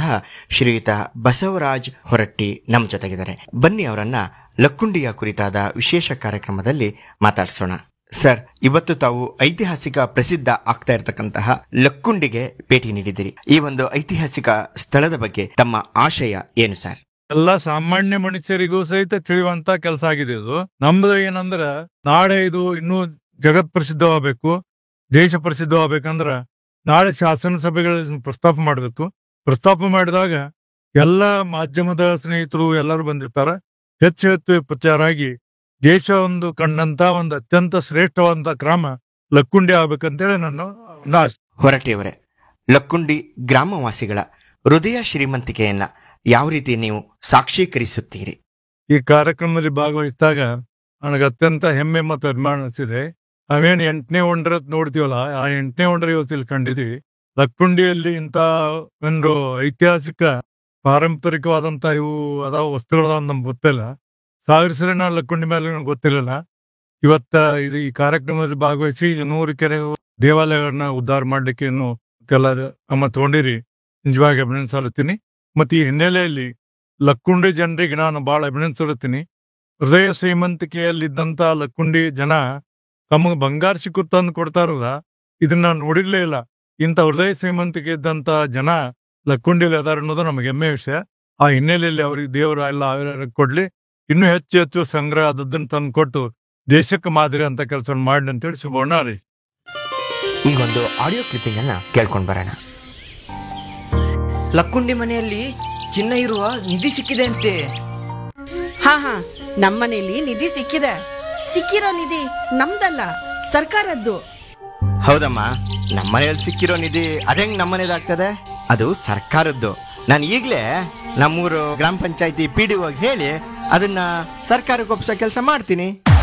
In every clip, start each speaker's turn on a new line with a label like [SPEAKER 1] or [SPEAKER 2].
[SPEAKER 1] ಶ್ರೀಯುತ ಬಸವರಾಜ್ ಹೊರಟ್ಟಿ ನಮ್ಮ ಜೊತೆಗಿದ್ದಾರೆ ಬನ್ನಿ ಅವರನ್ನ ಲಕ್ಕುಂಡಿಯ ಕುರಿತಾದ ವಿಶೇಷ ಕಾರ್ಯಕ್ರಮದಲ್ಲಿ ಮಾತಾಡಿಸೋಣ ಸರ್ ಇವತ್ತು ತಾವು ಐತಿಹಾಸಿಕ ಪ್ರಸಿದ್ಧ ಆಗ್ತಾ ಇರತಕ್ಕಂತಹ ಲಕ್ಕುಂಡಿಗೆ ಭೇಟಿ ನೀಡಿದ್ದೀರಿ ಈ ಒಂದು ಐತಿಹಾಸಿಕ ಸ್ಥಳದ ಬಗ್ಗೆ ತಮ್ಮ ಆಶಯ ಏನು ಸರ್
[SPEAKER 2] ಎಲ್ಲ ಸಾಮಾನ್ಯ ಮನುಷ್ಯರಿಗೂ ಸಹಿತ ತಿಳಿಯುವಂತ ಕೆಲಸ ಆಗಿದೆ ಇದು ನಮ್ದು ಏನಂದ್ರ ನಾಳೆ ಇದು ಇನ್ನೂ ಜಗತ್ ಪ್ರಸಿದ್ಧವಾಗಬೇಕು ದೇಶ ಪ್ರಸಿದ್ಧವಾಗಬೇಕಂದ್ರ ನಾಳೆ ಶಾಸನ ಸಭೆಗಳಲ್ಲಿ ಪ್ರಸ್ತಾಪ ಮಾಡಬೇಕು ಪ್ರಸ್ತಾಪ ಮಾಡಿದಾಗ ಎಲ್ಲ ಮಾಧ್ಯಮದ ಸ್ನೇಹಿತರು ಎಲ್ಲರೂ ಬಂದಿರ್ತಾರ ಹೆಚ್ಚು ಹೆಚ್ಚು ಪ್ರಚಾರ ಆಗಿ ದೇಶ ಒಂದು ಕಂಡಂತ ಒಂದು ಅತ್ಯಂತ ಶ್ರೇಷ್ಠವಾದಂತ ಗ್ರಾಮ ಲಕ್ಕುಂಡಿ ಆಗ್ಬೇಕಂತೇಳಿ ನನ್ನ ಒಂದು ಆಸೆ.
[SPEAKER 1] ಹೊರಟಿಯವರೇ ಲಕ್ಕುಂಡಿ ಗ್ರಾಮವಾಸಿಗಳ ಹೃದಯ ಶ್ರೀಮಂತಿಕೆಯನ್ನ ಯಾವ ರೀತಿ ನೀವು ಸಾಕ್ಷೀಕರಿಸುತ್ತೀರಿ
[SPEAKER 2] ಈ ಕಾರ್ಯಕ್ರಮದಲ್ಲಿ ಭಾಗವಹಿಸಿದಾಗ ನನಗೆ ಅತ್ಯಂತ ಹೆಮ್ಮೆ ಮತ್ತು ಅಭಿಮಾನ ಅನಿಸಿದೆ ನಾವೇನು ಎಂಟನೇ ಒಂಡ್ರ ನೋಡ್ತೀವಲ್ಲ ಆ ಎಂಟನೇ ಒಂಡ್ರ ಇವತ್ತು ಇಲ್ಲಿ ಕಂಡಿದ್ದೀವಿ ಲಕ್ಕುಂಡಿಯಲ್ಲಿ ಇಂಥ ಒಂದು ಐತಿಹಾಸಿಕ ಪಾರಂಪರಿಕವಾದಂಥ ಇವು ಅದಾವ ವಸ್ತುಗಳದಾವ ನಮ್ಗೆ ಗೊತ್ತಿಲ್ಲ ಸಾವಿರ ಸರಿ ನಾನು ಲಕ್ಕುಂಡಿ ಮೇಲೆ ನನಗೆ ಗೊತ್ತಿರಲಿಲ್ಲ ಇವತ್ತ ಇದು ಈ ಕಾರ್ಯಕ್ರಮದಲ್ಲಿ ಭಾಗವಹಿಸಿ ಈ ನೂರು ಕೆರೆ ದೇವಾಲಯಗಳನ್ನ ಉದ್ಧಾರ ಮಾಡ್ಲಿಕ್ಕೆ ಇನ್ನು ಎಲ್ಲ ನಮ್ಮ ತಗೊಂಡಿರಿ ನಿಜವಾಗಿ ಅಭಿನಂದಿಸಲತ್ತೀನಿ ಮತ್ತು ಈ ಹಿನ್ನೆಲೆಯಲ್ಲಿ ಲಕ್ಕುಂಡಿ ಜನರಿಗೆ ನಾನು ಬಹಳ ಅಭಿನಂದಿಸುತ್ತೀನಿ ಹೃದಯ ಶ್ರೀಮಂತಿಕೆಯಲ್ಲಿದ್ದಂತ ಲಕ್ಕುಂಡಿ ಜನ ತಮಗೆ ಬಂಗಾರ ಸಿಕ್ಕು ತಂದು ಕೊಡ್ತಾರದ ಇದನ್ನ ನಾನು ನೋಡಿರ್ಲೇ ಇಲ್ಲ ಇಂಥ ಹೃದಯ ಶ್ರೀಮಂತಿಕೆ ಇದ್ದಂತ ಜನ ಲಕ್ಕುಂಡಿಯಲ್ಲಿ ಅದಾರ ಅನ್ನೋದು ನಮಗೆ ಹೆಮ್ಮೆ ವಿಷಯ ಆ ಹಿನ್ನೆಲೆಯಲ್ಲಿ ಅವ್ರಿಗೆ ದೇವರ ಎಲ್ಲ ಆವಿರ ಕೊಡ್ಲಿ ಇನ್ನೂ ಹೆಚ್ಚು ಹೆಚ್ಚು ಸಂಗ್ರಹ ಆದದ್ದನ್ನು ತಂದು ಕೊಟ್ಟು ದೇಶಕ್ಕೆ ಮಾದರಿ ಅಂತ ಕೆಲಸ ಮಾಡಿ ಅಂತೇಳಿ ಶುಭವನ್ನ ರೀ
[SPEAKER 1] ಈಗ ಒಂದು ಆಡಿಯೋ ಕ್ಲಿಪ್ಪಿಂಗ್ ಅನ್ನ ಕೇಳ್ಕೊಂಡು ಬರೋಣ
[SPEAKER 3] ಲಕ್ಕುಂಡಿ ಮನೆಯಲ್ಲಿ ಚಿನ್ನ ಇರುವ ನಿಧಿ ಸಿಕ್ಕಿದೆ ಅಂತೆ
[SPEAKER 4] ಹಾ ಹಾ ನಮ್ಮನೇಲಿ ನಿಧಿ ಸಿಕ್ಕಿದೆ ಸಿಕ್ಕಿರೋ ನಿಧಿ ನಮ್ದಲ್ಲ ಸರ್ಕಾರದ್ದು
[SPEAKER 1] ಹೌದಮ್ಮ ನಮ್ಮನೆಯಲ್ಲಿ ಸಿಕ್ಕಿರೋ ನಿಧಿ ಅದೇಂಗ್ ನಮ್ಮನೇದಾಗ್ತದೆ ಅದು ಸರ್ಕಾರದ್ದು ನಾನು ಈಗಲೇ ನಮ್ಮೂರು ಗ್ರಾಮ ಪಂಚಾಯತಿ ಪಿ ಡಿ ಹೇಳಿ ಅದನ್ನ ಸರ್ಕಾರಕ್ಕೆ ಒಪ್ಸೋ ಕೆಲಸ ಮಾಡ್ತೀನಿ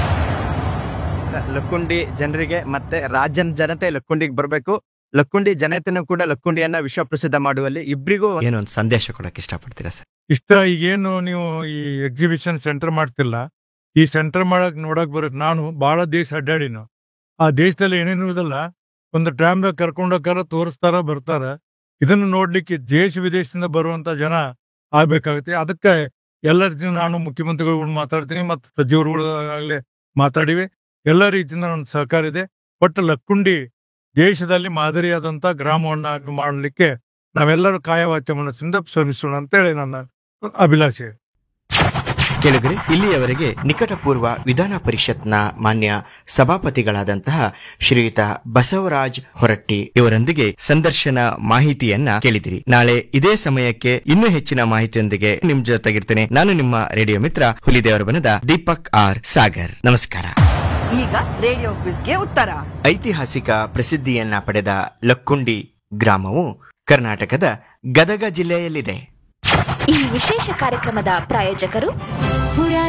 [SPEAKER 5] ಲಕ್ಕುಂಡಿ ಜನರಿಗೆ ಮತ್ತೆ ರಾಜ್ಯದ ಜನತೆ ಲಕ್ಕುಂಡಿಗೆ ಬರಬೇಕು ಲಕ್ಕುಂಡಿ ಜನತೆನೂ ಕೂಡ ಲಕ್ಕುಂಡಿಯನ್ನ ವಿಶ್ವ ಪ್ರಸಿದ್ಧ ಮಾಡುವಲ್ಲಿ ಇಬ್ಬರಿಗೂ
[SPEAKER 1] ಏನೋ ಒಂದು ಸಂದೇಶ ಕೊಡಕ್ಕೆ ಇಷ್ಟಪಡ್ತೀರಾ ಸರ್
[SPEAKER 2] ಇಷ್ಟ ಈಗೇನು ನೀವು ಈ ಎಕ್ಸಿಬಿಷನ್ ಸೆಂಟರ್ ಮಾಡ್ತಿಲ್ಲ ಈ ಸೆಂಟರ್ ಮಾಡಕ್ ನೋಡಕ್ ಬರುತ್ತೆ ನಾನು ಬಹಳ ದೇಶ ಅಡ್ಡಾಡಿನು ಆ ದೇಶದಲ್ಲಿ ಏನೇನು ಇದಲ್ಲ ಒಂದು ಟ್ರಾಮ್ದಾಗ ಕರ್ಕೊಂಡೋಗಾರ ತೋರಿಸ್ತಾರ ಬರ್ತಾರ ಇದನ್ನು ನೋಡ್ಲಿಕ್ಕೆ ದೇಶ ವಿದೇಶದಿಂದ ಬರುವಂತ ಜನ ಆಗ್ಬೇಕಾಗುತ್ತೆ ಅದಕ್ಕೆ ಎಲ್ಲ ರೀತಿ ನಾನು ಮುಖ್ಯಮಂತ್ರಿಗಳು ಮಾತಾಡ್ತೀನಿ ಮತ್ತು ಸಚಿವರುಗಳು ಆಗ್ಲೇ ಮಾತಾಡಿವಿ ಎಲ್ಲ ರೀತಿಯಿಂದ ನನ್ನ ಸಹಕಾರ ಇದೆ ಒಟ್ಟು ಲಕ್ಕುಂಡಿ ದೇಶದಲ್ಲಿ ಮಾದರಿಯಾದಂತ ಗ್ರಾಮವನ್ನ ಮಾಡಲಿಕ್ಕೆ ನಾವೆಲ್ಲರೂ ಕಾಯವಾಚ್ಯ ಮನಸ್ಸಿಂದ ಶ್ರಮಿಸೋಣ ಅಂತೇಳಿ ನನ್ನ ಅಭಿಲಾಷೆ
[SPEAKER 1] ಕೇಳಿದ್ರಿ ಇಲ್ಲಿಯವರೆಗೆ ನಿಕಟಪೂರ್ವ ವಿಧಾನ ಪರಿಷತ್ನ ಮಾನ್ಯ ಸಭಾಪತಿಗಳಾದಂತಹ ಶ್ರೀಯುತ ಬಸವರಾಜ್ ಹೊರಟ್ಟಿ ಇವರೊಂದಿಗೆ ಸಂದರ್ಶನ ಮಾಹಿತಿಯನ್ನ ಕೇಳಿದಿರಿ ನಾಳೆ ಇದೇ ಸಮಯಕ್ಕೆ ಇನ್ನೂ ಹೆಚ್ಚಿನ ಮಾಹಿತಿಯೊಂದಿಗೆ ನಿಮ್ ಜೊತೆಗಿರ್ತೇನೆ ನಾನು ನಿಮ್ಮ ರೇಡಿಯೋ ಮಿತ್ರ ಹುಲಿದೇವರ ಬನದ ದೀಪಕ್ ಆರ್ ಸಾಗರ್ ನಮಸ್ಕಾರ
[SPEAKER 4] ಈಗ ರೇಡಿಯೋ ಕ್ವಿಸ್ಗೆ ಉತ್ತರ
[SPEAKER 1] ಐತಿಹಾಸಿಕ ಪ್ರಸಿದ್ಧಿಯನ್ನ ಪಡೆದ ಲಕ್ಕುಂಡಿ ಗ್ರಾಮವು ಕರ್ನಾಟಕದ ಗದಗ ಜಿಲ್ಲೆಯಲ್ಲಿದೆ
[SPEAKER 6] ಈ ವಿಶೇಷ ಕಾರ್ಯಕ್ರಮದ ಪ್ರಾಯೋಜಕರು